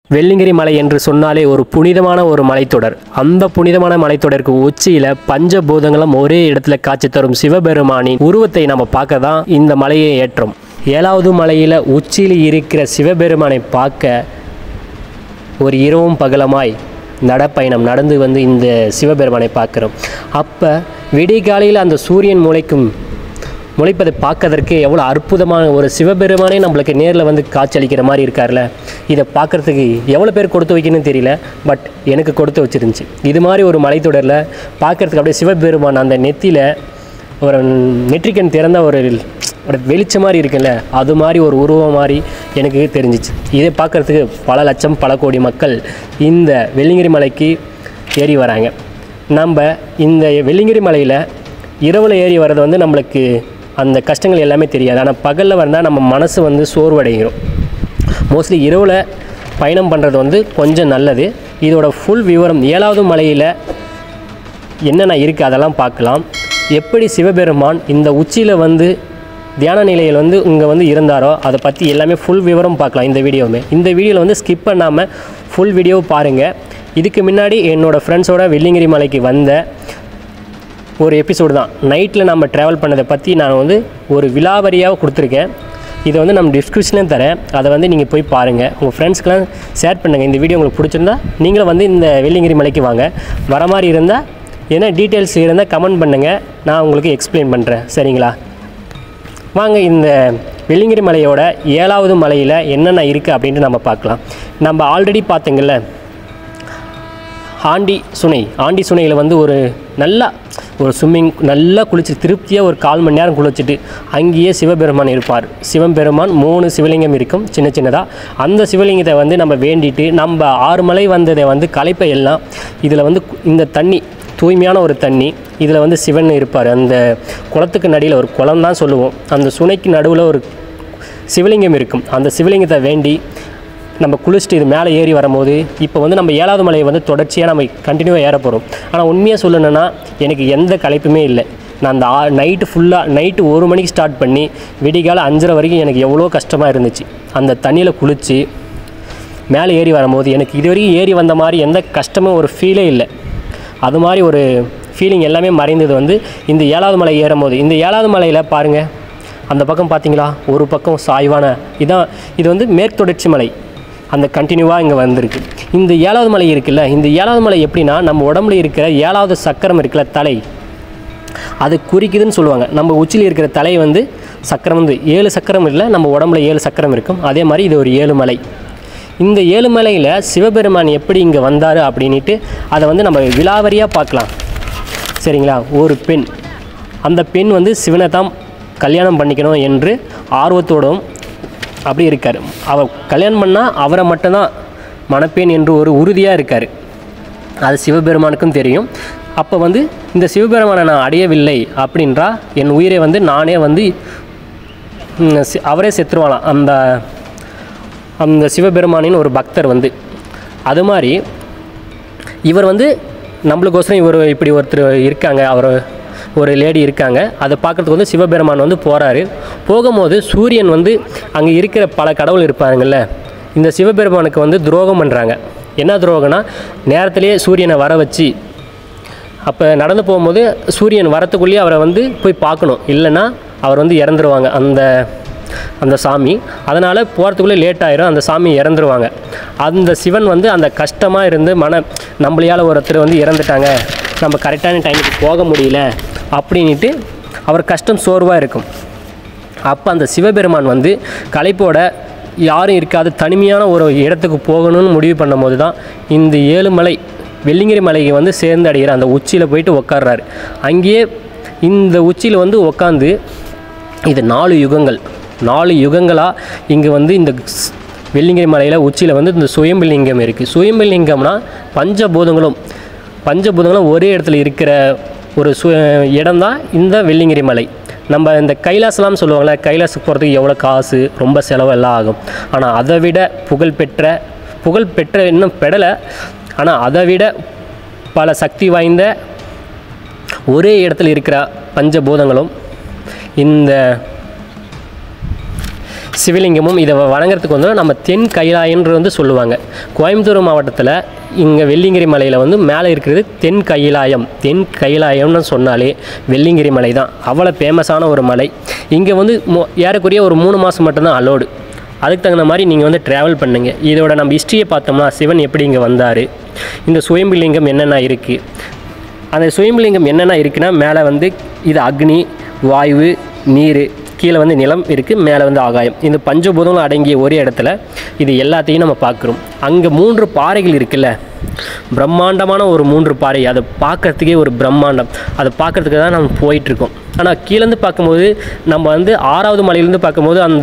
வெள்ளிங்கிரி மலை என்று சொன்னாலே ஒரு புனிதமான ஒரு மலைத்தொடர் அந்த புனிதமான மலைத்தொடருக்கு உச்சியில பஞ்சபூதங்களும் ஒரே இடத்துல காட்சி தரும் சிவபெருமானின் உருவத்தை நம்ம பார்க்க தான் இந்த மலையை ஏற்றம் ஏழாவது மலையில உச்சியில் இருக்கிற சிவபெருமானை பார்க்க ஒரு இரவும் பகலமாய் நடப்பயணம் நடந்து வந்து இந்த சிவபெருமானை பார்க்குறோம் அப்போ விடிகாலையில் அந்த சூரியன் முளைக்கும் முளைப்பதை பார்க்கறதற்கு எவ்வளோ அற்புதமான ஒரு சிவபெருமானே நம்மளுக்கு நேரில் வந்து காட்சியளிக்கிற மாதிரி இருக்கார்ல இதை பார்க்குறதுக்கு எவ்வளோ பேர் கொடுத்து வைக்கணும்னு தெரியல பட் எனக்கு கொடுத்து வச்சிருந்துச்சு இது மாதிரி ஒரு மலைத்தொடரில் பார்க்குறதுக்கு அப்படியே சிவபெருமான் அந்த நெத்தியில் ஒரு நெற்றிக்கண் திறந்த ஒரு ஒரு வெளிச்சம் மாதிரி இருக்குல்ல அது மாதிரி ஒரு உருவம் மாதிரி எனக்கு தெரிஞ்சிச்சு இதை பார்க்குறதுக்கு பல லட்சம் பல கோடி மக்கள் இந்த வெள்ளிங்கிரி மலைக்கு ஏறி வராங்க நம்ம இந்த வெள்ளிங்கிரி மலையில் இரவில் ஏறி வர்றது வந்து நம்மளுக்கு அந்த கஷ்டங்கள் எல்லாமே தெரியாது ஆனால் பகலில் வந்தால் நம்ம மனசு வந்து சோர்வடைகிறோம் மோஸ்ட்லி இரவில் பயணம் பண்ணுறது வந்து கொஞ்சம் நல்லது இதோட ஃபுல் விவரம் ஏழாவது மலையில் என்னென்ன இருக்குது அதெல்லாம் பார்க்கலாம் எப்படி சிவபெருமான் இந்த உச்சியில் வந்து தியான நிலையில் வந்து இங்கே வந்து இருந்தாரோ அதை பற்றி எல்லாமே ஃபுல் விவரம் பார்க்கலாம் இந்த வீடியோவுமே இந்த வீடியோவில் வந்து ஸ்கிப் பண்ணாமல் ஃபுல் வீடியோ பாருங்கள் இதுக்கு முன்னாடி என்னோடய ஃப்ரெண்ட்ஸோட வெள்ளிங்கிரி மலைக்கு வந்த ஒரு எபிசோடு தான் நைட்டில் நம்ம ட்ராவல் பண்ணதை பற்றி நான் வந்து ஒரு விலாவரியாக கொடுத்துருக்கேன் இதை வந்து நம்ம டிஸ்கிரிப்ஷன்லேயும் தரேன் அதை வந்து நீங்கள் போய் பாருங்கள் உங்கள் ஃப்ரெண்ட்ஸ்க்கெலாம் ஷேர் பண்ணுங்கள் இந்த வீடியோ உங்களுக்கு பிடிச்சிருந்தா நீங்களும் வந்து இந்த வெள்ளிங்கிரி மலைக்கு வாங்க வர மாதிரி இருந்தால் என்ன டீட்டெயில்ஸ் இருந்தால் கமெண்ட் பண்ணுங்கள் நான் உங்களுக்கு எக்ஸ்பிளைன் பண்ணுறேன் சரிங்களா வாங்க இந்த வெள்ளிங்கிரி மலையோட ஏழாவது மலையில் என்னென்ன இருக்குது அப்படின்ட்டு நம்ம பார்க்கலாம் நம்ம ஆல்ரெடி பார்த்தீங்கல்ல ஆண்டி சுனை ஆண்டி சுனையில் வந்து ஒரு நல்லா ஒரு ஸ்விம்மிங் நல்லா குளிச்சு திருப்தியாக ஒரு கால் மணி நேரம் குளிச்சுட்டு அங்கேயே சிவபெருமான் இருப்பார் சிவபெருமான் மூணு சிவலிங்கம் இருக்கும் சின்ன சின்னதாக அந்த சிவலிங்கத்தை வந்து நம்ம வேண்டிட்டு நம்ம ஆறு மலை வந்ததை வந்து களைப்பை எல்லாம் இதில் வந்து கு- இந்த தண்ணி தூய்மையான ஒரு தண்ணி இதில் வந்து சிவன் இருப்பார் அந்த குளத்துக்கு நடியில் ஒரு குளம் தான் சொல்லுவோம் அந்த சுனைக்கு நடுவில் ஒரு சிவலிங்கம் இருக்கும் அந்த சிவலிங்கத்தை வேண்டி நம்ம குளிச்சுட்டு இது மேலே ஏறி வரும்போது இப்போ வந்து நம்ம ஏழாவது மலையை வந்து தொடர்ச்சியாக நம்ம கண்டினியூவாக ஏற போகிறோம் ஆனால் உண்மையாக சொல்லணும்னா எனக்கு எந்த களைப்புமே இல்லை நான் அந்த ஆ நைட்டு ஃபுல்லாக நைட்டு ஒரு மணிக்கு ஸ்டார்ட் பண்ணி விடிகால அஞ்சரை வரைக்கும் எனக்கு எவ்வளோ கஷ்டமாக இருந்துச்சு அந்த தண்ணியில் குளித்து மேலே ஏறி வரும்போது எனக்கு இது வரைக்கும் ஏறி வந்த மாதிரி எந்த கஷ்டமும் ஒரு ஃபீலே இல்லை அது மாதிரி ஒரு ஃபீலிங் எல்லாமே மறைந்தது வந்து இந்த ஏழாவது மலை ஏறும்போது இந்த ஏழாவது மலையில் பாருங்கள் அந்த பக்கம் பார்த்தீங்களா ஒரு பக்கம் சாய்வான இதான் இது வந்து மேற்கு தொடர்ச்சி மலை அந்த கண்டினியூவாக இங்கே வந்திருக்கு இந்த ஏழாவது மலை இருக்குல்ல இந்த ஏழாவது மலை எப்படின்னா நம்ம உடம்புல இருக்கிற ஏழாவது சக்கரம் இருக்குல்ல தலை அது குறிக்குதுன்னு சொல்லுவாங்க நம்ம உச்சியில் இருக்கிற தலை வந்து சக்கரம் வந்து ஏழு சக்கரம் இல்லை நம்ம உடம்புல ஏழு சக்கரம் இருக்கும் அதே மாதிரி இது ஒரு ஏழு மலை இந்த ஏழு மலையில் சிவபெருமான் எப்படி இங்கே வந்தார் அப்படின்ட்டு அதை வந்து நம்ம விலாவரியாக பார்க்கலாம் சரிங்களா ஒரு பெண் அந்த பெண் வந்து சிவனை தான் கல்யாணம் பண்ணிக்கணும் என்று ஆர்வத்தோடும் அப்படி இருக்கார் அவ கல்யாணம் பண்ணால் அவரை மட்டும்தான் மணப்பேன் என்று ஒரு உறுதியாக இருக்கார் அது சிவபெருமானுக்கும் தெரியும் அப்போ வந்து இந்த சிவபெருமானை நான் அடையவில்லை அப்படின்றா என் உயிரை வந்து நானே வந்து ம், சி- அவரே செத்துருவானாம் அந்த அந்த சிவபெருமானின் ஒரு பக்தர் வந்து அது மாதிரி இவர் வந்து நம்மளுக்கோசரம் இவர் இப்படி ஒருத்தர் இருக்காங்க அவர் ஒரு லேடி இருக்காங்க அதை பார்க்குறதுக்கு வந்து சிவபெருமான் வந்து போகிறாரு போகும்போது சூரியன் வந்து அங்கே இருக்கிற பல கடவுள் இருப்பாருங்கள்ல இந்த சிவபெருமானுக்கு வந்து துரோகம் பண்ணுறாங்க என்ன துரோகம்னா நேரத்திலேயே சூரியனை வர வச்சு அப்போ நடந்து போகும்போது சூரியன் வரத்துக்குள்ளேயே அவரை வந்து போய் பார்க்கணும் இல்லைன்னா அவர் வந்து இறந்துருவாங்க அந்த அந்த சாமி அதனால் போகிறதுக்குள்ளே லேட் ஆயிரும் அந்த சாமி இறந்துருவாங்க அந்த சிவன் வந்து அந்த கஷ்டமாக இருந்து மன நம்மளையால் ஒருத்தர் வந்து இறந்துட்டாங்க நம்ம கரெக்டான டைமுக்கு போக முடியல அப்படின்ட்டு அவர் கஷ்டம் சோர்வாக இருக்கும் அப்போ அந்த சிவபெருமான் வந்து களைப்போட யாரும் இருக்காத தனிமையான ஒரு இடத்துக்கு போகணும்னு முடிவு பண்ணும்போது தான் இந்த ஏழு மலை வெள்ளிங்கிரி மலைக்கு வந்து சேர்ந்து அடைகிற அந்த உச்சியில் போயிட்டு உட்கார்றாரு அங்கேயே இந்த உச்சியில் வந்து உட்காந்து இது நாலு யுகங்கள் நாலு யுகங்களாக இங்கே வந்து இந்த ஸ்- வெள்ளிங்கிரி மலையில் உச்சியில் வந்து இந்த சுயம்பலிங்கம் இருக்குது சுயம்பலிங்கம்னா பஞ்சபூதங்களும் பஞ்சபூதங்களும் ஒரே இடத்துல இருக்கிற ஒரு சு இடம் தான் இந்த வெள்ளிங்கிரி மலை நம்ம இந்த கைலாசலாம் சொல்லுவாங்கள்ல கைலாசுக்கு போகிறதுக்கு எவ்வளோ காசு ரொம்ப செலவெல்லாம் ஆகும் ஆனால் அதை விட புகழ்பெற்ற புகழ்பெற்ற இன்னும் பெடலை ஆனால் அதை விட பல சக்தி வாய்ந்த ஒரே இடத்துல இருக்கிற பஞ்சபூதங்களும் இந்த சிவலிங்கமும் இதை வணங்குறதுக்கு வந்து நம்ம தென் கைலாயன்று வந்து சொல்லுவாங்க கோயம்புத்தூர் மாவட்டத்தில் இங்கே வெள்ளிங்கிரி மலையில் வந்து மேலே இருக்கிறது தென் கைலாயம் தென் கைலாயம்னு சொன்னாலே வெள்ளிங்கிரி மலை தான் அவ்வளோ ஃபேமஸான ஒரு மலை இங்கே வந்து மொ ஏறக்குறைய ஒரு மூணு மாதம் மட்டும்தான் அலோடு அதுக்கு தகுந்த மாதிரி நீங்கள் வந்து ட்ராவல் பண்ணுங்க இதோட நம்ம ஹிஸ்ட்ரியை பார்த்தோம்னா சிவன் எப்படி இங்கே வந்தார் இந்த சுயம்புலிங்கம் என்னென்ன இருக்குது அந்த சுயம்புலிங்கம் என்னென்ன இருக்குன்னா மேலே வந்து இது அக்னி வாயு நீர் கீழே வந்து நிலம் இருக்குது மேலே வந்து ஆகாயம் இந்த பஞ்சபூதங்களும் அடங்கிய ஒரே இடத்துல இது எல்லாத்தையும் நம்ம பார்க்குறோம் அங்கே மூன்று பாறைகள் இருக்குல்ல பிரம்மாண்டமான ஒரு மூன்று பாறை அதை பார்க்கறதுக்கே ஒரு பிரம்மாண்டம் அதை பார்க்கறதுக்கு தான் நம்ம போயிட்டுருக்கோம் ஆனால் கீழேருந்து பார்க்கும்போது நம்ம வந்து ஆறாவது மலையிலேருந்து பார்க்கும்போது அந்த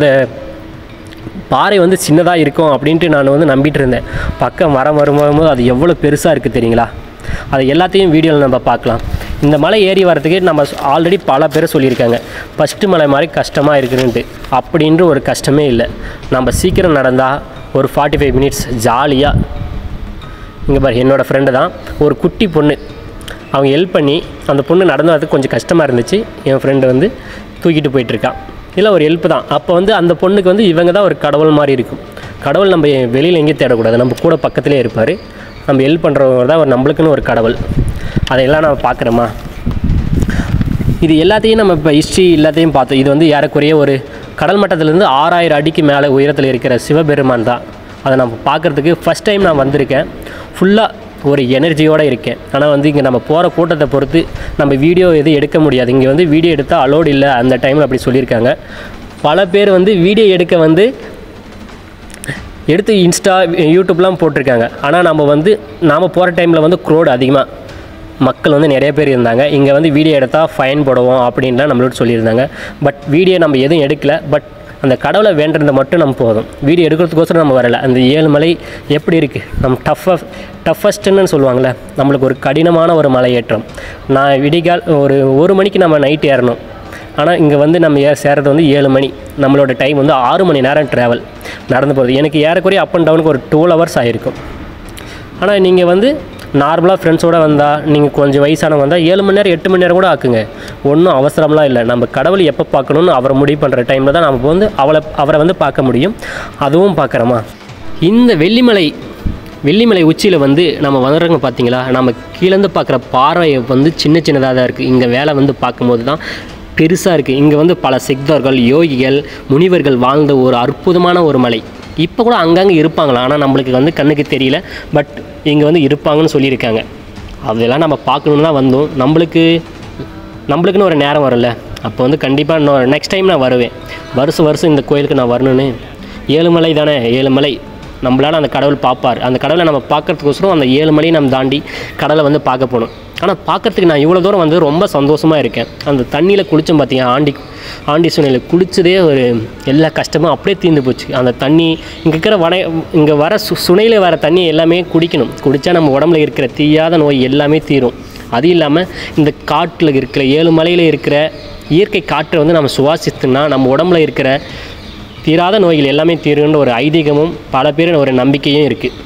பாறை வந்து சின்னதாக இருக்கும் அப்படின்ட்டு நான் வந்து நம்பிட்டு இருந்தேன் பக்கம் மரம் வரும்போது அது எவ்வளோ பெருசாக இருக்குது தெரியுங்களா அது எல்லாத்தையும் வீடியோவில் நம்ம பார்க்கலாம் இந்த மலை ஏறி வரதுக்கு நம்ம ஆல்ரெடி பல பேர் சொல்லியிருக்காங்க ஃபஸ்ட்டு மலை மாதிரி கஷ்டமாக இருக்குன்ட்டு அப்படின்ற ஒரு கஷ்டமே இல்லை நம்ம சீக்கிரம் நடந்தால் ஒரு ஃபார்ட்டி ஃபைவ் மினிட்ஸ் ஜாலியாக இங்கே பாரு என்னோடய ஃப்ரெண்டு தான் ஒரு குட்டி பொண்ணு அவங்க ஹெல்ப் பண்ணி அந்த பொண்ணு நடந்து வரதுக்கு கொஞ்சம் கஷ்டமாக இருந்துச்சு என் ஃப்ரெண்டு வந்து தூக்கிட்டு போயிட்டுருக்கான் இல்லை ஒரு ஹெல்ப் தான் அப்போ வந்து அந்த பொண்ணுக்கு வந்து இவங்க தான் ஒரு கடவுள் மாதிரி இருக்கும் கடவுள் நம்ம வெளியில் எங்கேயும் தேடக்கூடாது நம்ம கூட பக்கத்துலேயே இருப்பார் நம்ம ஹெல்ப் பண்ணுறவங்க தான் ஒரு நம்மளுக்குன்னு ஒரு கடவுள் அதையெல்லாம் நம்ம பார்க்குறோமா இது எல்லாத்தையும் நம்ம இப்போ ஹிஸ்ட்ரி எல்லாத்தையும் பார்த்தோம் இது வந்து ஏறக்குறைய ஒரு கடல் மட்டத்திலேருந்து ஆறாயிரம் அடிக்கு மேலே உயரத்தில் இருக்கிற சிவபெருமான் தான் அதை நம்ம பார்க்குறதுக்கு ஃபஸ்ட் டைம் நான் வந்திருக்கேன் ஃபுல்லாக ஒரு எனர்ஜியோடு இருக்கேன் ஆனால் வந்து இங்கே நம்ம போகிற கூட்டத்தை பொறுத்து நம்ம வீடியோ எதுவும் எடுக்க முடியாது இங்கே வந்து வீடியோ எடுத்தால் அலோடு இல்லை அந்த டைமில் அப்படி சொல்லியிருக்காங்க பல பேர் வந்து வீடியோ எடுக்க வந்து எடுத்து இன்ஸ்டா யூடியூப்லாம் போட்டிருக்காங்க ஆனால் நம்ம வந்து நாம் போகிற டைமில் வந்து க்ரோடு அதிகமாக மக்கள் வந்து நிறைய பேர் இருந்தாங்க இங்கே வந்து வீடியோ எடுத்தால் ஃபைன் போடுவோம் அப்படின்லாம் நம்மளோட சொல்லியிருந்தாங்க பட் வீடியோ நம்ம எதுவும் எடுக்கல பட் அந்த கடவுளை வேண்டுறது மட்டும் நம்ம போதும் வீடியோ எடுக்கிறதுக்கோசரம் நம்ம வரல அந்த ஏழு மலை எப்படி இருக்குது நம்ம டஃபஸ்ட் டஃபஸ்ட்டுன்னு சொல்லுவாங்கள்ல நம்மளுக்கு ஒரு கடினமான ஒரு மலை ஏற்றம் நான் விடிகால் ஒரு ஒரு மணிக்கு நம்ம நைட் ஏறணும் ஆனால் இங்கே வந்து நம்ம ஏ சேர்றது வந்து ஏழு மணி நம்மளோட டைம் வந்து ஆறு மணி நேரம் ட்ராவல் நடந்து போகிறது எனக்கு ஏறக்குறைய அப் அண்ட் டவுனுக்கு ஒரு டுவெல் ஹவர்ஸ் ஆகிருக்கும் ஆனால் நீங்கள் வந்து நார்மலாக ஃப்ரெண்ட்ஸோடு வந்தால் நீங்கள் கொஞ்சம் வயசானவங்க வந்தால் ஏழு மணி நேரம் எட்டு மணி நேரம் கூட ஆக்குங்க ஒன்றும் அவசரம்லாம் இல்லை நம்ம கடவுள் எப்போ பார்க்கணுன்னு அவரை முடிவு பண்ணுற டைமில் தான் நம்ம வந்து அவளை அவரை வந்து பார்க்க முடியும் அதுவும் பார்க்குறோமா இந்த வெள்ளிமலை வெள்ளிமலை உச்சியில் வந்து நம்ம வந்துடுறோங்க பார்த்தீங்களா நம்ம கீழேருந்து பார்க்குற பார்வை வந்து சின்ன சின்னதாக தான் இருக்குது இங்கே வேலை வந்து பார்க்கும்போது தான் பெருசாக இருக்குது இங்கே வந்து பல சித்தர்கள் யோகிகள் முனிவர்கள் வாழ்ந்த ஒரு அற்புதமான ஒரு மலை இப்போ கூட அங்கங்கே இருப்பாங்களா ஆனால் நம்மளுக்கு வந்து கண்ணுக்கு தெரியல பட் இங்கே வந்து இருப்பாங்கன்னு சொல்லியிருக்காங்க அதெல்லாம் நம்ம பார்க்கணுன்னு தான் வந்தோம் நம்மளுக்கு நம்மளுக்குன்னு ஒரு நேரம் வரும்ல அப்போ வந்து கண்டிப்பாக இன்னும் நெக்ஸ்ட் டைம் நான் வருவேன் வருஷம் வருஷம் இந்த கோயிலுக்கு நான் வரணுன்னு ஏழு மலை தானே ஏழு மலை நம்மளால் அந்த கடவுள் பார்ப்பார் அந்த கடவுளை நம்ம பார்க்கறதுக்கோசரம் அந்த ஏழு மலையை நம்ம தாண்டி கடலை வந்து பார்க்க போகணும் ஆனால் பார்க்கறதுக்கு நான் இவ்வளோ தூரம் வந்து ரொம்ப சந்தோஷமாக இருக்கேன் அந்த தண்ணியில் குளித்தோம் பார்த்தீங்க ஆண்டி ஆண்டி சுனையில் குளிச்சதே ஒரு எல்லா கஷ்டமும் அப்படியே தீர்ந்து போச்சு அந்த தண்ணி இங்கே இருக்கிற வட இங்கே வர சு சுனையில் வர தண்ணி எல்லாமே குடிக்கணும் குடித்தா நம்ம உடம்புல இருக்கிற தீயாத நோய் எல்லாமே தீரும் அது இல்லாமல் இந்த காட்டில் இருக்கிற ஏழு மலையில் இருக்கிற இயற்கை காற்றை வந்து நம்ம சுவாசித்தோம்னா நம்ம உடம்புல இருக்கிற தீராத நோய்கள் எல்லாமே தீருன்ற ஒரு ஐதீகமும் பல பேர் ஒரு நம்பிக்கையும் இருக்குது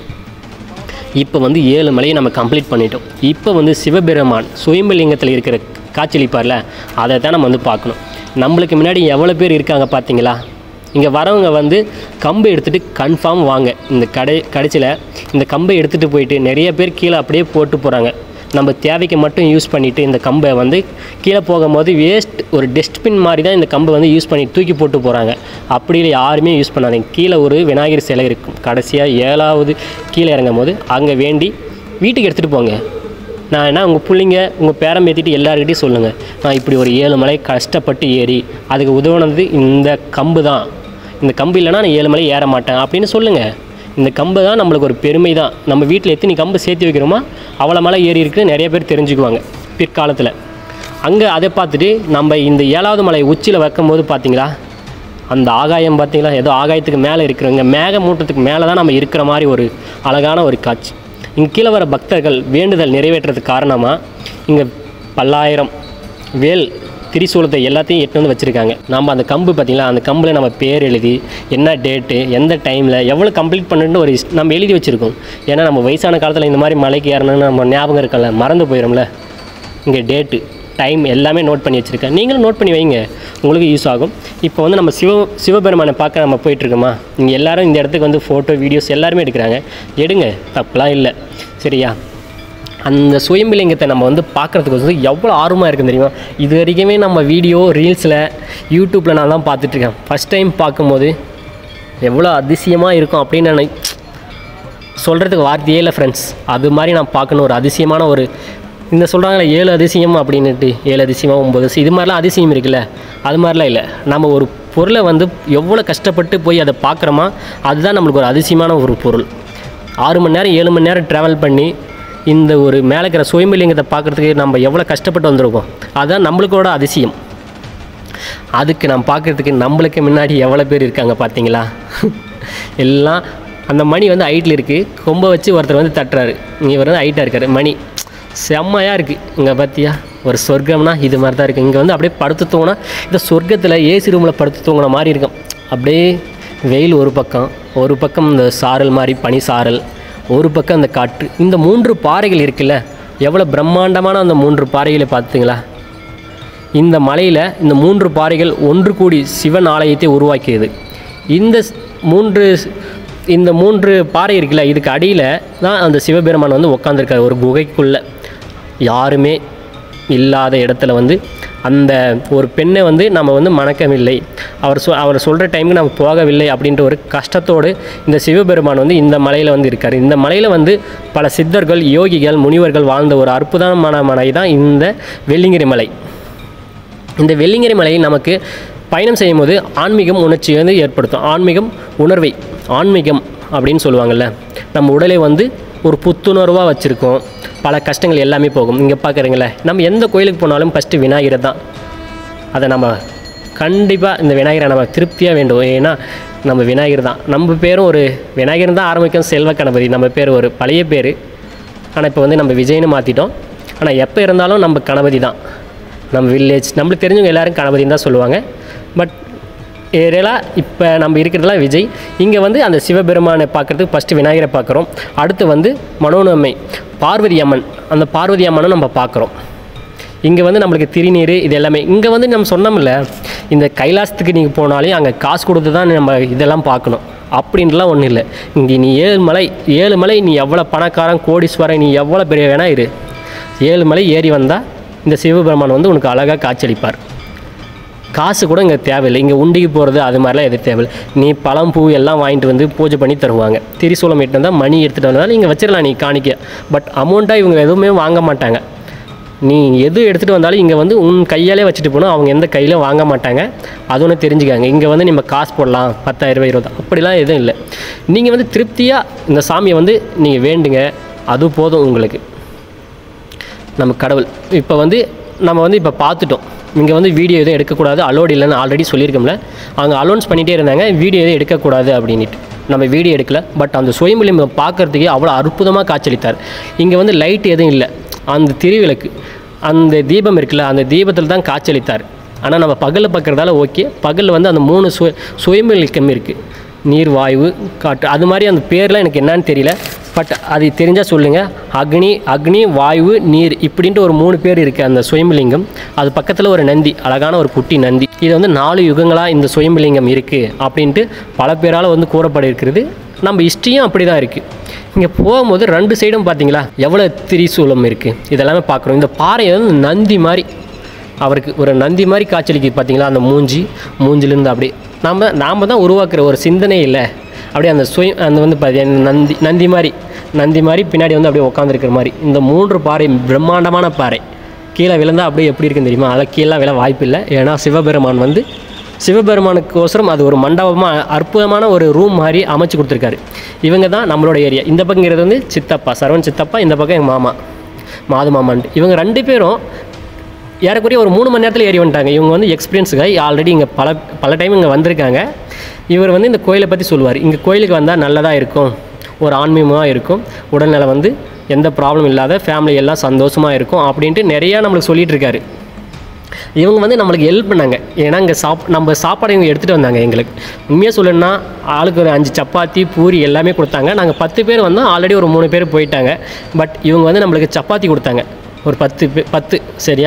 இப்போ வந்து ஏழு மலையை நம்ம கம்ப்ளீட் பண்ணிட்டோம் இப்போ வந்து சிவபெருமான் சுயம்பலிங்கத்தில் இருக்கிற காட்சியளிப்பார்ல அதை தான் நம்ம வந்து பார்க்கணும் நம்மளுக்கு முன்னாடி எவ்வளோ பேர் இருக்காங்க பார்த்தீங்களா இங்கே வரவங்க வந்து கம்பு எடுத்துகிட்டு கன்ஃபார்ம் வாங்க இந்த கடை கடைசியில் இந்த கம்பை எடுத்துகிட்டு போயிட்டு நிறைய பேர் கீழே அப்படியே போட்டு போகிறாங்க நம்ம தேவைக்கு மட்டும் யூஸ் பண்ணிவிட்டு இந்த கம்பை வந்து கீழே போகும்போது வேஸ்ட் ஒரு டஸ்ட்பின் மாதிரி தான் இந்த கம்பை வந்து யூஸ் பண்ணி தூக்கி போட்டு போகிறாங்க அப்படி இல்லை யாருமே யூஸ் பண்ணாதீங்க கீழே ஒரு விநாயகர் சிலை இருக்கும் கடைசியாக ஏழாவது கீழே இறங்கும் போது அங்கே வேண்டி வீட்டுக்கு எடுத்துகிட்டு போங்க நான் என்ன உங்கள் பிள்ளைங்க உங்கள் பேரம் பேத்திட்டு எல்லாருக்கிட்டையும் சொல்லுங்கள் நான் இப்படி ஒரு ஏழு மலை கஷ்டப்பட்டு ஏறி அதுக்கு உதவுனது இந்த கம்பு தான் இந்த கம்பு இல்லைன்னா நான் ஏழு மலை ஏற மாட்டேன் அப்படின்னு சொல்லுங்கள் இந்த கம்பு தான் நம்மளுக்கு ஒரு பெருமை தான் நம்ம வீட்டில் எத்தனை கம்பு சேர்த்து வைக்கிறோமோ அவ்வளோ மலை ஏறி இருக்குது நிறைய பேர் தெரிஞ்சுக்குவாங்க பிற்காலத்தில் அங்கே அதை பார்த்துட்டு நம்ம இந்த ஏழாவது மலை உச்சியில் வைக்கும்போது பார்த்தீங்களா அந்த ஆகாயம் பார்த்தீங்களா ஏதோ ஆகாயத்துக்கு மேலே இருக்கிறவங்க மேக மூட்டத்துக்கு மேலே தான் நம்ம இருக்கிற மாதிரி ஒரு அழகான ஒரு காட்சி இங்கே கீழே வர பக்தர்கள் வேண்டுதல் நிறைவேற்றுறதுக்கு காரணமாக இங்கே பல்லாயிரம் வேல் திரிசூலத்தை எல்லாத்தையும் எட்டு வந்து வச்சுருக்காங்க நம்ம அந்த கம்பு பார்த்தீங்களா அந்த கம்பில் நம்ம பேர் எழுதி என்ன டேட்டு எந்த டைமில் எவ்வளோ கம்ப்ளீட் பண்ணிட்டு ஒரு ஹிஸ்- நம்ம எழுதி வச்சுருக்கோம் ஏன்னா நம்ம வயசான காலத்தில் இந்த மாதிரி மலைக்கு ஏறணும்னு நம்ம ஞாபகம் இருக்கல மறந்து போயிடும்ல இங்கே டேட்டு டைம் எல்லாமே நோட் பண்ணி வச்சுருக்கேன் நீங்களும் நோட் பண்ணி வைங்க உங்களுக்கு யூஸ் ஆகும் இப்போ வந்து நம்ம சிவ சிவபெருமானை பார்க்க நம்ம போயிட்டுருக்கோமா இங்கே எல்லாரும் இந்த இடத்துக்கு வந்து ஃபோட்டோ வீடியோஸ் எல்லாருமே எடுக்கிறாங்க எடுங்க தப்புலாம் இல்லை சரியா அந்த சுயம்பிலிங்கத்தை நம்ம வந்து பார்க்குறதுக்கு வந்து எவ்வளோ ஆர்வமாக இருக்குது தெரியுமா இது வரைக்குமே நம்ம வீடியோ ரீல்ஸில் யூடியூப்பில் நான் தான் பார்த்துட்ருக்கேன் ஃபஸ்ட் டைம் பார்க்கும்போது எவ்வளோ அதிசயமாக இருக்கும் அப்படின்னு நான் சொல்கிறதுக்கு வார்த்தையே இல்லை ஃப்ரெண்ட்ஸ் அது மாதிரி நான் பார்க்கணும் ஒரு அதிசயமான ஒரு இந்த சொல்கிறாங்களே ஏழு அதிசயம் அப்படின்னுட்டு ஏழு அதிசயமாக ஒம்பது அதிசயம் இது மாதிரிலாம் அதிசயம் இருக்குல்ல அது மாதிரிலாம் இல்லை நம்ம ஒரு பொருளை வந்து எவ்வளோ கஷ்டப்பட்டு போய் அதை பார்க்குறோமா அதுதான் நம்மளுக்கு ஒரு அதிசயமான ஒரு பொருள் ஆறு மணி நேரம் ஏழு மணி நேரம் ட்ராவல் பண்ணி இந்த ஒரு மேலே இருக்கிற சுயம்பலிங்கத்தை பார்க்குறதுக்கு நம்ம எவ்வளோ கஷ்டப்பட்டு வந்திருக்கோம் அதுதான் நம்மளுக்கோட அதிசயம் அதுக்கு நான் பார்க்குறதுக்கு நம்மளுக்கு முன்னாடி எவ்வளோ பேர் இருக்காங்க பார்த்தீங்களா எல்லாம் அந்த மணி வந்து ஹைட்டில் இருக்குது கொம்பை வச்சு ஒருத்தர் வந்து தட்டுறாரு இவர் வந்து ஹைட்டாக இருக்கார் மணி செம்மையாக இருக்குது இங்கே பார்த்தியா ஒரு சொர்க்கம்னா இது மாதிரி தான் இருக்குது இங்கே வந்து அப்படியே படுத்து தூங்கினா இந்த சொர்க்கத்தில் ஏசி ரூமில் படுத்து தூங்கின மாதிரி இருக்கும் அப்படியே வெயில் ஒரு பக்கம் ஒரு பக்கம் இந்த சாரல் மாதிரி பனி சாரல் ஒரு பக்கம் அந்த காற்று இந்த மூன்று பாறைகள் இருக்குல்ல எவ்வளோ பிரம்மாண்டமான அந்த மூன்று பாறைகளை பார்த்துங்களா இந்த மலையில் இந்த மூன்று பாறைகள் ஒன்று கூடி சிவன் ஆலயத்தை உருவாக்கியது இந்த ஸ்- மூன்று ஸ்- இந்த மூன்று பாறை இருக்குல்ல இதுக்கு அடியில் தான் அந்த சிவபெருமான் வந்து உட்காந்துருக்காரு ஒரு குகைக்குள்ளே யாருமே இல்லாத இடத்துல வந்து அந்த ஒரு பெண்ணை வந்து நம்ம வந்து மணக்கவில்லை அவர் சொ அவர் சொல்கிற டைமுக்கு நம்ம போகவில்லை அப்படின்ற ஒரு கஷ்டத்தோடு இந்த சிவபெருமான் வந்து இந்த மலையில் வந்து இருக்கார் இந்த மலையில் வந்து பல சித்தர்கள் யோகிகள் முனிவர்கள் வாழ்ந்த ஒரு அற்புதமான மலை தான் இந்த வெள்ளிங்கிரி மலை இந்த வெள்ளிங்கிரி மலை நமக்கு பயணம் செய்யும்போது ஆன்மீகம் உணர்ச்சியை வந்து ஏற்படுத்தும் ஆன்மீகம் உணர்வை ஆன்மீகம் அப்படின்னு சொல்லுவாங்கள்ல நம்ம உடலை வந்து ஒரு புத்துணர்வாக வச்சுருக்கோம் பல கஷ்டங்கள் எல்லாமே போகும் இங்கே பார்க்குறீங்களே நம்ம எந்த கோயிலுக்கு போனாலும் ஃபஸ்ட்டு விநாயகர் தான் அதை நம்ம கண்டிப்பாக இந்த விநாயகரை நம்ம திருப்தியாக வேண்டும் ஏன்னா நம்ம விநாயகர் தான் நம்ம பேரும் ஒரு விநாயகர் தான் ஆரம்பிக்கும் செல்வ கணபதி நம்ம பேர் ஒரு பழைய பேர் ஆனால் இப்போ வந்து நம்ம விஜய்னு மாற்றிட்டோம் ஆனால் எப்போ இருந்தாலும் நம்ம கணபதி தான் நம்ம வில்லேஜ் நம்மளுக்கு தெரிஞ்சவங்க எல்லாரும் கணபதின்னு தான் சொல்லுவாங்க பட் ஏரியலாக இப்போ நம்ம இருக்கிறதுலாம் விஜய் இங்கே வந்து அந்த சிவபெருமானை பார்க்குறதுக்கு ஃபஸ்ட்டு விநாயகரை பார்க்குறோம் அடுத்து வந்து மனோன்மை பார்வதி அம்மன் அந்த பார்வதி அம்மனும் நம்ம பார்க்குறோம் இங்கே வந்து நம்மளுக்கு திருநீர் இது எல்லாமே இங்கே வந்து நம்ம சொன்னோம்ல இந்த கைலாசத்துக்கு நீங்கள் போனாலே அங்கே காசு கொடுத்து தான் நம்ம இதெல்லாம் பார்க்கணும் அப்படின்லாம் ஒன்றும் இல்லை இங்கே நீ ஏழு மலை ஏழு மலை நீ எவ்வளோ பணக்காரன் கோடீஸ்வரன் நீ எவ்வளோ பெரிய வேணா இரு ஏழு மலை ஏறி வந்தால் இந்த சிவபெருமான் வந்து உனக்கு அழகாக காட்சியளிப்பார் காசு கூட இங்கே தேவையில்லை இங்கே உண்டிக்கு போகிறது அது மாதிரிலாம் எது தேவையில்லை நீ பழம் பூ எல்லாம் வாங்கிட்டு வந்து பூஜை பண்ணி தருவாங்க திரிசூலம் எட்டு வந்தால் மணி எடுத்துகிட்டு வந்தாலும் இங்கே வச்சிடலாம் நீ காணிக்க பட் அமௌண்ட்டாக இவங்க எதுவுமே வாங்க மாட்டாங்க நீ எது எடுத்துகிட்டு வந்தாலும் இங்கே வந்து உன் கையாலே வச்சுட்டு போகணும் அவங்க எந்த கையிலும் வாங்க மாட்டாங்க அது ஒன்று தெரிஞ்சுக்காங்க இங்கே வந்து நம்ம காசு போடலாம் பத்தாயிரரூபா இருபது அப்படிலாம் எதுவும் இல்லை நீங்கள் வந்து திருப்தியாக இந்த சாமியை வந்து நீங்கள் வேண்டுங்க அது போதும் உங்களுக்கு நம்ம கடவுள் இப்போ வந்து நம்ம வந்து இப்போ பார்த்துட்டோம் இங்கே வந்து வீடியோ எதுவும் எடுக்கக்கூடாது அலோடு இல்லைன்னு ஆல்ரெடி சொல்லியிருக்கோம்ல அவங்க அலோன்ஸ் பண்ணிகிட்டே இருந்தாங்க வீடியோ எதுவும் எடுக்கக்கூடாது அப்படின்ட்டு நம்ம வீடியோ எடுக்கல பட் அந்த சுயம்பலிங்கம் பார்க்குறதுக்கே அவ்வளோ அற்புதமாக காட்சியளித்தார் இங்கே வந்து லைட் எதுவும் இல்லை அந்த திருவிளக்கு அந்த தீபம் இருக்குல்ல அந்த தீபத்தில் தான் காட்சியளித்தார் ஆனால் நம்ம பகலில் பார்க்குறதால ஓகே பகலில் வந்து அந்த மூணு சுய சுயம்பலிக்கம் இருக்குது நீர் வாயு காற்று அது மாதிரி அந்த பேர்லாம் எனக்கு என்னன்னு தெரியல பட் அது தெரிஞ்சால் சொல்லுங்கள் அக்னி அக்னி வாயு நீர் இப்படின்ட்டு ஒரு மூணு பேர் இருக்குது அந்த சுயம்பலிங்கம் அது பக்கத்தில் ஒரு நந்தி அழகான ஒரு குட்டி நந்தி இது வந்து நாலு யுகங்களாக இந்த சுயம்பலிங்கம் இருக்குது அப்படின்ட்டு பல பேரால் வந்து கூறப்பட இருக்கிறது நம்ம ஹிஸ்ட்ரியும் அப்படி தான் இருக்குது இங்கே போகும்போது ரெண்டு சைடும் பார்த்தீங்களா எவ்வளோ திரிசூலம் இருக்குது இதெல்லாமே பார்க்குறோம் இந்த பாறை வந்து நந்தி மாதிரி அவருக்கு ஒரு நந்தி மாதிரி காய்ச்சலிக்கு பார்த்தீங்களா அந்த மூஞ்சி மூஞ்சிலேருந்து அப்படியே நாம் நாம் தான் உருவாக்குற ஒரு சிந்தனை இல்லை அப்படியே அந்த சுய அந்த வந்து பார்த்தீங்கன்னா நந்தி நந்தி மாதிரி நந்தி மாதிரி பின்னாடி வந்து அப்படியே உட்காந்துருக்கிற மாதிரி இந்த மூன்று பாறை பிரம்மாண்டமான பாறை கீழே விழுந்தால் அப்படியே எப்படி இருக்குன்னு தெரியுமா அதில் கீழே விழ வாய்ப்பு இல்லை ஏன்னா சிவபெருமான் வந்து சிவபெருமானுக்கோசரம் அது ஒரு மண்டபமாக அற்புதமான ஒரு ரூம் மாதிரி அமைச்சு கொடுத்துருக்காரு இவங்க தான் நம்மளோட ஏரியா இந்த பக்கங்கிறது வந்து சித்தப்பா சரவண் சித்தப்பா இந்த பக்கம் எங்கள் மாமா மாது மாமான்ட்டு இவங்க ரெண்டு பேரும் ஏறக்குறைய ஒரு மூணு மணி நேரத்தில் ஏறி வந்துட்டாங்க இவங்க வந்து எக்ஸ்பீரியன்ஸுக்காக ஆல்ரெடி இங்கே பல பல டைம் இங்கே வந்திருக்காங்க இவர் வந்து இந்த கோயிலை பற்றி சொல்லுவார் இங்கே கோயிலுக்கு வந்தால் நல்லதாக இருக்கும் ஒரு ஆன்மீகமாக இருக்கும் உடல்நலம் வந்து எந்த ப்ராப்ளம் இல்லாத ஃபேமிலி எல்லாம் சந்தோஷமாக இருக்கும் அப்படின்ட்டு நிறையா நம்மளுக்கு சொல்லிட்டு இருக்காரு இவங்க வந்து நம்மளுக்கு ஹெல்ப் பண்ணாங்க ஏன்னா இங்கே சாப் நம்ம சாப்பாடு இவங்க எடுத்துகிட்டு வந்தாங்க எங்களுக்கு உண்மையாக சொல்லணும்னா ஆளுக்கு ஒரு அஞ்சு சப்பாத்தி பூரி எல்லாமே கொடுத்தாங்க நாங்கள் பத்து பேர் வந்தோம் ஆல்ரெடி ஒரு மூணு பேர் போயிட்டாங்க பட் இவங்க வந்து நம்மளுக்கு சப்பாத்தி கொடுத்தாங்க ஒரு பத்து பே பத்து சரியா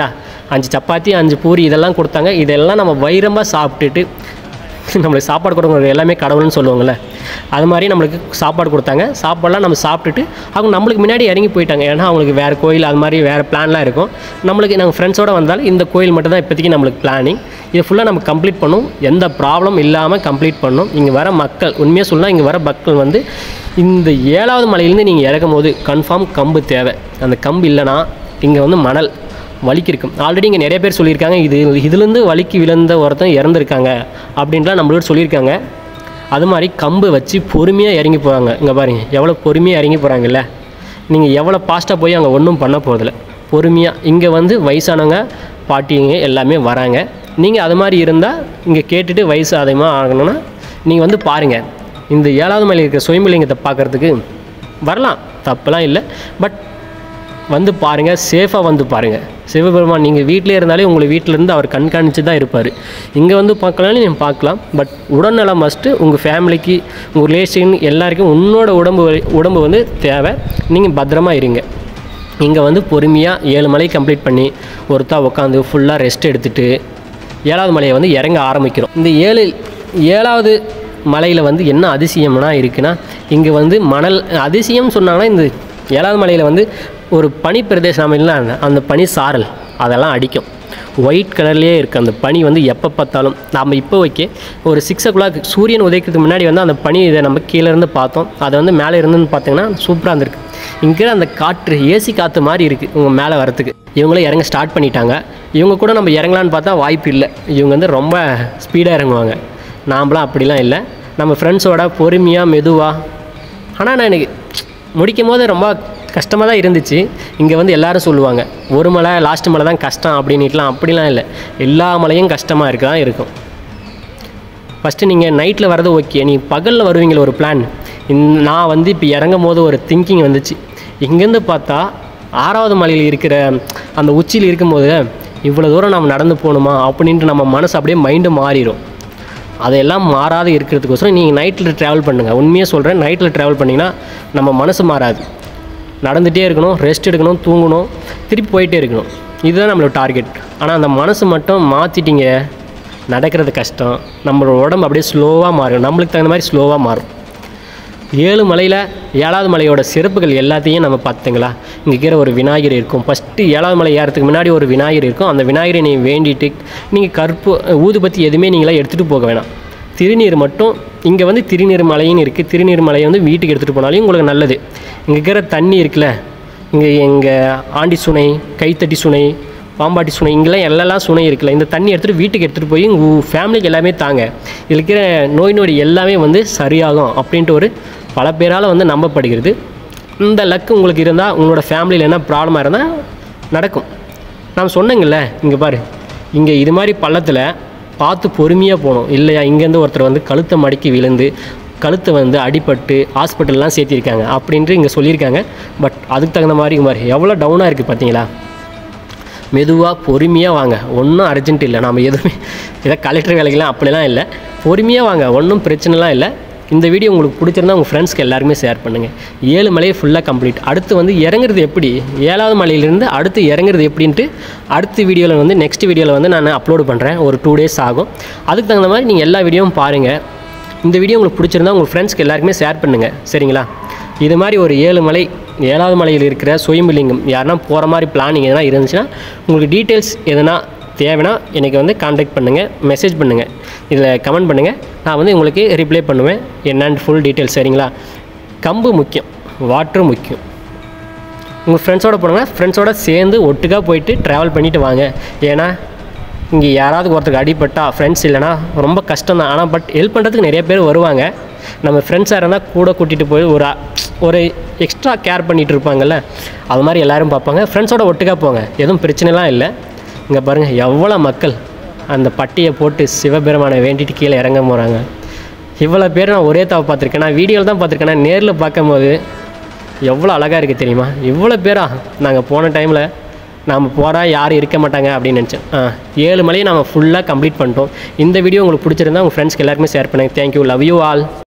அஞ்சு சப்பாத்தி அஞ்சு பூரி இதெல்லாம் கொடுத்தாங்க இதெல்லாம் நம்ம வைரமாக சாப்பிட்டுட்டு நம்மளுக்கு சாப்பாடு கொடுக்குறது எல்லாமே கடவுள்னு சொல்லுவாங்கள்ல அது மாதிரி நம்மளுக்கு சாப்பாடு கொடுத்தாங்க சாப்பாடெலாம் நம்ம சாப்பிட்டுட்டு அவங்க நம்மளுக்கு முன்னாடி இறங்கி போயிட்டாங்க ஏன்னா அவங்களுக்கு வேறு கோயில் அது மாதிரி வேறு பிளான்லாம் இருக்கும் நம்மளுக்கு நாங்கள் ஃப்ரெண்ட்ஸோடு வந்தாலும் இந்த கோயில் மட்டும் தான் இப்போதைக்கு நம்மளுக்கு பிளானிங் இது ஃபுல்லாக நம்ம கம்ப்ளீட் பண்ணும் எந்த ப்ராப்ளம் இல்லாமல் கம்ப்ளீட் பண்ணணும் இங்கே வர மக்கள் உண்மையாக சொல்லலாம் இங்கே வர மக்கள் வந்து இந்த ஏழாவது மலையிலேருந்து நீங்கள் இறக்கும் போது கன்ஃபார்ம் கம்பு தேவை அந்த கம்பு இல்லைன்னா இங்கே வந்து மணல் வலிக்கு இருக்கும் ஆல்ரெடி இங்கே நிறைய பேர் சொல்லியிருக்காங்க இது இதுலேருந்து வலிக்கு விழுந்த ஒருத்தன் இறந்துருக்காங்க அப்படின்லாம் நம்மளோட சொல்லியிருக்காங்க அது மாதிரி கம்பு வச்சு பொறுமையாக இறங்கி போகிறாங்க இங்கே பாருங்க எவ்வளோ பொறுமையாக இறங்கி போகிறாங்கல்ல நீங்கள் எவ்வளோ ஃபாஸ்ட்டாக போய் அங்கே ஒன்றும் பண்ண போகிறதில்ல பொறுமையாக இங்கே வந்து வயசானவங்க பாட்டிங்க எல்லாமே வராங்க நீங்கள் அது மாதிரி இருந்தால் இங்கே கேட்டுட்டு வயசு அதிகமாக ஆகணும்னா நீங்கள் வந்து பாருங்கள் இந்த ஏழாவது மலையில் இருக்கிற சுயம்பலிங்கத்தை பார்க்குறதுக்கு வரலாம் தப்புலாம் இல்லை பட் வந்து பாருங்கள் சேஃபாக வந்து பாருங்கள் சிவபெருமான் நீங்கள் வீட்டிலே இருந்தாலே உங்களை வீட்டிலேருந்து அவர் கண்காணித்து தான் இருப்பார் இங்கே வந்து பார்க்கலாம்னு நீங்கள் பார்க்கலாம் பட் உடல்நலம் மஸ்ட்டு உங்கள் ஃபேமிலிக்கு உங்கள் ரிலேஷன் எல்லாருக்கும் உன்னோட உடம்பு வலி- உடம்பு வந்து தேவை நீங்கள் பத்திரமா இருங்க இங்கே வந்து பொறுமையாக ஏழு மலை கம்ப்ளீட் பண்ணி ஒருத்தா உட்காந்து ஃபுல்லாக ரெஸ்ட் எடுத்துட்டு ஏழாவது மலையை வந்து இறங்க ஆரம்பிக்கிறோம் இந்த ஏழு ஏழாவது மலையில் வந்து என்ன அதிசயம்னா இருக்குன்னா இங்கே வந்து மணல் அதிசயம் சொன்னாங்கன்னா இந்த ஏழாவது மலையில் வந்து ஒரு பனி பிரதேசம் இல்லை அந்த பனி சாரல் அதெல்லாம் அடிக்கும் ஒயிட் கலர்லேயே இருக்குது அந்த பனி வந்து எப்போ பார்த்தாலும் நாம் இப்போ வைக்க ஒரு சிக்ஸ் ஓ கிளாக் சூரியன் உதைக்கிறதுக்கு முன்னாடி வந்து அந்த பனி இதை நம்ம கீழே இருந்து பார்த்தோம் அதை வந்து மேலே இருந்துன்னு பார்த்தீங்கன்னா சூப்பராக இருந்திருக்கு இங்கே அந்த காற்று ஏசி காற்று மாதிரி இருக்குது இவங்க மேலே வரத்துக்கு இவங்களும் இறங்க ஸ்டார்ட் பண்ணிட்டாங்க இவங்க கூட நம்ம இறங்கலான்னு பார்த்தா வாய்ப்பு இல்லை இவங்க வந்து ரொம்ப ஸ்பீடாக இறங்குவாங்க நாம்லாம் அப்படிலாம் இல்லை நம்ம ஃப்ரெண்ட்ஸோட பொறுமையாக மெதுவாக ஆனால் நான் எனக்கு முடிக்கும் போது ரொம்ப கஷ்டமாக தான் இருந்துச்சு இங்கே வந்து எல்லாரும் சொல்லுவாங்க ஒரு மலை லாஸ்ட் மலை தான் கஷ்டம் அப்படின்னுட்டுலாம் அப்படிலாம் இல்லை எல்லா மலையும் கஷ்டமாக இருக்க தான் இருக்கும் ஃபஸ்ட்டு நீங்கள் நைட்டில் வரது ஓகே நீ பகலில் வருவீங்களே ஒரு பிளான் நான் வந்து இப்போ இறங்கும் போது ஒரு திங்கிங் வந்துச்சு இங்கேருந்து பார்த்தா ஆறாவது மலையில் இருக்கிற அந்த உச்சியில் இருக்கும்போது இவ்வளோ தூரம் நம்ம நடந்து போகணுமா அப்படின்ட்டு நம்ம மனசு அப்படியே மைண்டு மாறிடும் அதையெல்லாம் மாறாது இருக்கிறதுக்கோசரம் நீங்கள் நைட்டில் ட்ராவல் பண்ணுங்கள் உண்மையாக சொல்கிறேன் நைட்டில் ட்ராவல் பண்ணிங்கன்னா நம்ம மனசு மாறாது நடந்துகிட்டே இருக்கணும் ரெஸ்ட் எடுக்கணும் தூங்கணும் திருப்பி போயிட்டே இருக்கணும் இதுதான் நம்மளோட டார்கெட் ஆனால் அந்த மனசு மட்டும் மாற்றிட்டீங்க நடக்கிறது கஷ்டம் நம்மளோட உடம்பு அப்படியே ஸ்லோவாக மாறும் நம்மளுக்கு தகுந்த மாதிரி ஸ்லோவாக மாறும் ஏழு மலையில் ஏழாவது மலையோட சிறப்புகள் எல்லாத்தையும் நம்ம பார்த்துங்களா இங்கே இருக்கிற ஒரு விநாயகர் இருக்கும் ஃபஸ்ட்டு ஏழாவது மலை ஏறதுக்கு முன்னாடி ஒரு விநாயகர் இருக்கும் அந்த விநாயகரை நீங்கள் வேண்டிட்டு நீங்கள் கற்பு ஊதுபத்தி எதுவுமே நீங்களாம் எடுத்துகிட்டு போக வேணாம் திருநீர் மட்டும் இங்கே வந்து திருநீர் மலைன்னு இருக்குது திருநீர் மலையை வந்து வீட்டுக்கு எடுத்துகிட்டு போனாலும் உங்களுக்கு நல்லது இங்கே இருக்கிற தண்ணி இருக்குல்ல இங்கே எங்கள் ஆண்டி சுனை கைத்தட்டி சுனை பாம்பாட்டி சுனை இங்கெல்லாம் எல்லாம் சுனை இருக்குல்ல இந்த தண்ணி எடுத்துகிட்டு வீட்டுக்கு எடுத்துகிட்டு போய் உங்கள் ஃபேமிலிக்கு எல்லாமே தாங்க இதில் இருக்கிற நோய் நொடி எல்லாமே வந்து சரியாகும் அப்படின்ட்டு ஒரு பல பேரால் வந்து நம்பப்படுகிறது இந்த லக்கு உங்களுக்கு இருந்தால் உங்களோட ஃபேமிலியில் என்ன ப்ராப்ளமாக இருந்தால் நடக்கும் நான் சொன்னேங்கல்ல இங்கே பாரு இங்கே இது மாதிரி பள்ளத்தில் பார்த்து பொறுமையாக போகணும் இல்லையா இங்கேருந்து ஒருத்தர் வந்து கழுத்தை மடக்கி விழுந்து கழுத்தை வந்து அடிபட்டு ஹாஸ்பிட்டல்லாம் சேர்த்திருக்காங்க அப்படின்ட்டு இங்கே சொல்லியிருக்காங்க பட் அதுக்கு தகுந்த மாதிரி இங்கே பாரு எவ்வளோ டவுனாக இருக்குது பார்த்தீங்களா மெதுவாக பொறுமையாக வாங்க ஒன்றும் அர்ஜென்ட் இல்லை நம்ம எதுவுமே இதை கலெக்டர் வேலைக்கெல்லாம் அப்படிலாம் இல்லை பொறுமையாக வாங்க ஒன்றும் பிரச்சனைலாம் இல்லை இந்த வீடியோ உங்களுக்கு பிடிச்சிருந்தா உங்கள் ஃப்ரெண்ட்ஸ்க்கு எல்லாருமே ஷேர் பண்ணுங்கள் ஏழு மலையை ஃபுல்லாக கம்ப்ளீட் அடுத்து வந்து இறங்குறது எப்படி ஏழாவது மலையிலேருந்து அடுத்து இறங்குறது எப்படின்ட்டு அடுத்த வீடியோவில் வந்து நெக்ஸ்ட் வீடியோவில் வந்து நான் அப்லோடு பண்ணுறேன் ஒரு டூ டேஸ் ஆகும் அதுக்கு தகுந்த மாதிரி நீங்கள் எல்லா வீடியோவும் பாருங்கள் இந்த வீடியோ உங்களுக்கு பிடிச்சிருந்தா உங்கள் ஃப்ரெண்ட்ஸ்க்கு எல்லாருக்குமே ஷேர் பண்ணுங்கள் சரிங்களா இது மாதிரி ஒரு ஏழு மலை ஏழாவது மலையில் இருக்கிற சுயம்புலிங்கம் யாருன்னா போகிற மாதிரி பிளானிங் எதனா இருந்துச்சுன்னா உங்களுக்கு டீட்டெயில்ஸ் எதனா தேவைன்னா எனக்கு வந்து காண்டாக்ட் பண்ணுங்கள் மெசேஜ் பண்ணுங்கள் இதில் கமெண்ட் பண்ணுங்கள் நான் வந்து உங்களுக்கு ரிப்ளை பண்ணுவேன் என்னன்னு ஃபுல் டீட்டெயில்ஸ் சரிங்களா கம்பு முக்கியம் வாட்ரு முக்கியம் உங்கள் ஃப்ரெண்ட்ஸோட போனோம்னா ஃப்ரெண்ட்ஸோட சேர்ந்து ஒட்டுக்காக போயிட்டு ட்ராவல் பண்ணிட்டு வாங்க ஏன்னா இங்கே யாராவது ஒருத்தருக்கு அடிபட்டா ஃப்ரெண்ட்ஸ் இல்லைன்னா ரொம்ப கஷ்டம் தான் ஆனால் பட் ஹெல்ப் பண்ணுறதுக்கு நிறைய பேர் வருவாங்க நம்ம ஃப்ரெண்ட்ஸாக இருந்தால் கூட கூட்டிகிட்டு போய் ஒரு அ- ஒரு எக்ஸ்ட்ரா கேர் பண்ணிகிட்டு இருப்பாங்கல்ல அது மாதிரி எல்லாரும் பார்ப்பாங்க ஃப்ரெண்ட்ஸோட ஒட்டுக்காக போங்க எதுவும் பிரச்சனைலாம் இல்லை இங்கே பாருங்கள் எவ்வளோ மக்கள் அந்த பட்டியை போட்டு சிவபெருமானை வேண்டிட்டு கீழே இறங்க போகிறாங்க இவ்வளோ பேர் நான் ஒரே தாவை பார்த்துருக்கேன் நான் வீடியோவில் தான் பார்த்துருக்கேன் நான் நேரில் பார்க்கும்போது எவ்வளோ அழகாக இருக்குது தெரியுமா இவ்வளோ பேரா நாங்கள் போன டைமில் நாம் போகிறா யாரும் இருக்க மாட்டாங்க அப்படின்னு நினச்சேன் ஆ ஏழு மலையை நம்ம ஃபுல்லாக கம்ப்ளீட் பண்ணிட்டோம் இந்த வீடியோ உங்களுக்கு பிடிச்சிருந்தா உங்கள் ஃப்ரெண்ட்ஸ்க்கு எல்லாருக்குமே ஷேர் பண்ணுங்கள் தேங்க்யூ லவ் யூ ஆல்